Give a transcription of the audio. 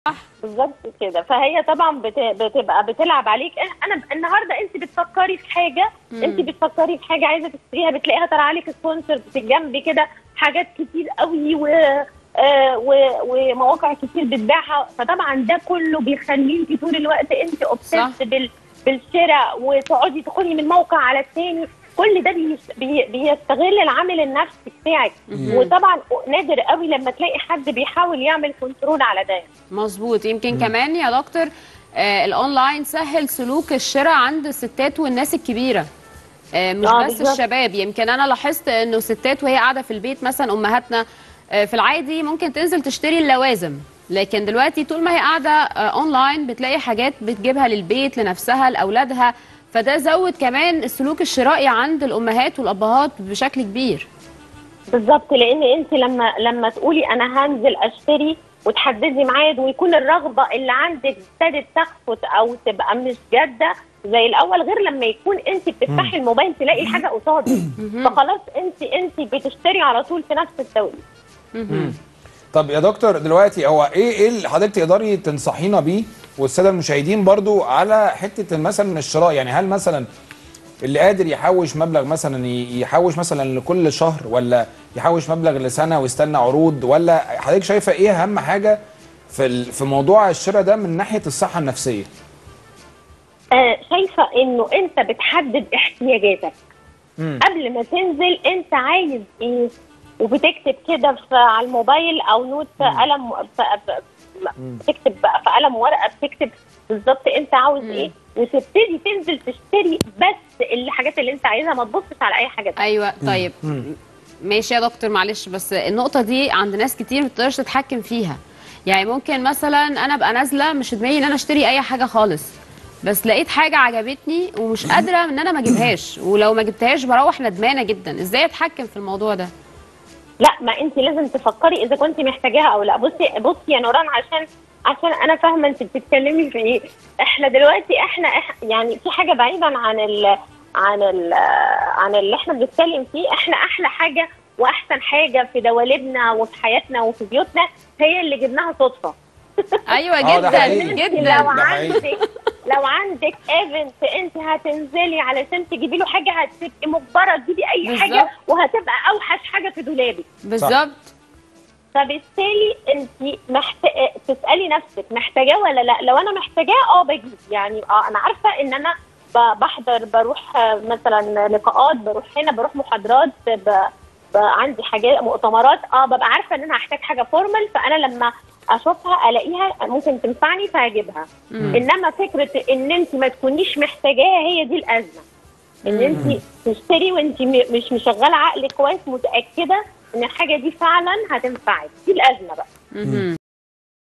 بالظبط كده فهي طبعا بت... بتبقى بتلعب عليك انا النهارده انت بتفكري في حاجه انت بتفكري في حاجه عايزه تشتريها بتلاقيها طالعه لك سبونسر في الجنب كده حاجات كتير قوي و... آه و... ومواقع كتير بتبيعها فطبعا ده كله بيخليكي طول الوقت انت اوبسيست بال... بالشراء وتقعدي تدخلي من موقع على الثاني كل ده بي... بي... بيستغل العامل النفسي بتاعك وطبعا نادر قوي لما تلاقي حد بيحاول يعمل كنترول على ده مظبوط يمكن كمان يا دكتور آه الاونلاين سهل سلوك الشراء عند الستات والناس الكبيره آه مش آه، بس بالظبط. الشباب يمكن انا لاحظت انه ستات وهي قاعده في البيت مثلا امهاتنا آه في العادي ممكن تنزل تشتري اللوازم لكن دلوقتي طول ما هي قاعده آه اونلاين بتلاقي حاجات بتجيبها للبيت لنفسها لاولادها فده زود كمان السلوك الشرائي عند الامهات والابهات بشكل كبير بالظبط لان انت لما لما تقولي انا هنزل اشتري وتحددي ميعاد ويكون الرغبه اللي عندك ابتدت تخفت او تبقى مش جاده زي الاول غير لما يكون انت بتفتحي الموبايل تلاقي الحاجه قصادك فخلاص انت انت بتشتري على طول في نفس التوقيت طب يا دكتور دلوقتي هو ايه ايه اللي حضرتك تقدري تنصحينا بيه والساده المشاهدين برضو على حته مثلا الشراء يعني هل مثلا اللي قادر يحوش مبلغ مثلا ي- يحوش مثلا لكل شهر ولا يحوش مبلغ لسنه ويستنى عروض ولا حضرتك شايفه ايه اهم حاجه في ال- في موضوع الشراء ده من ناحيه الصحه النفسيه آه شايفه انه انت بتحدد احتياجاتك مم. قبل ما تنزل انت عايز ايه وبتكتب كده في على الموبايل او نوت في قلم في في- بتكتب بقى في قلم ورقه بتكتب بالظبط انت عاوز ايه وتبتدي تنزل تشتري بس الحاجات اللي انت عايزها ما تبصش على اي حاجه تانية. ايوه طيب ماشي يا دكتور معلش بس النقطه دي عند ناس كتير ما بتقدرش تتحكم فيها يعني ممكن مثلا انا ابقى نازله مش في دماغي ان انا اشتري اي حاجه خالص بس لقيت حاجه عجبتني ومش قادره ان انا ما اجيبهاش ولو ما جبتهاش بروح ندمانه جدا ازاي اتحكم في الموضوع ده لا ما انت لازم تفكري اذا كنت محتاجاها او لا بصي بصي يا نوران عشان عشان انا فاهمه انت بتتكلمي في ايه احنا دلوقتي احنا إح يعني في حاجه بعيدا عن ال عن ال عن اللي احنا بنتكلم فيه احنا احلى حاجه واحسن حاجه في دواليبنا وفي حياتنا وفي بيوتنا هي اللي جبناها صدفه ايوه آه، ده جدا حقيقي. جدا لو ده حقيقي. عندك لو عندك ايفنت انت هتنزلي علشان تجيبي له حاجه هتبقي مجبره تجيبي اي بالظبط. حاجه وهتبقى اوحش حاجه في دولابك بالظبط فبالتالي انت محت... تسالي نفسك محتاجاه ولا لا لو انا محتاجاه اه بجيب يعني اه انا عارفه ان انا ب- بحضر بروح آه، مثلا لقاءات بروح هنا بروح محاضرات ب... ب... عندي حاجات مؤتمرات اه ببقى عارفه ان انا هحتاج حاجه فورمال فانا لما اشوفها الاقيها ممكن تنفعني فهجيبها انما فكره ان انت ما تكونيش محتاجاها هي دي الازمه ان انت تشتري وانت م- مش مشغله عقلك كويس متاكده ان الحاجه دي فعلا هتنفعك دي الازمه بقى مهم.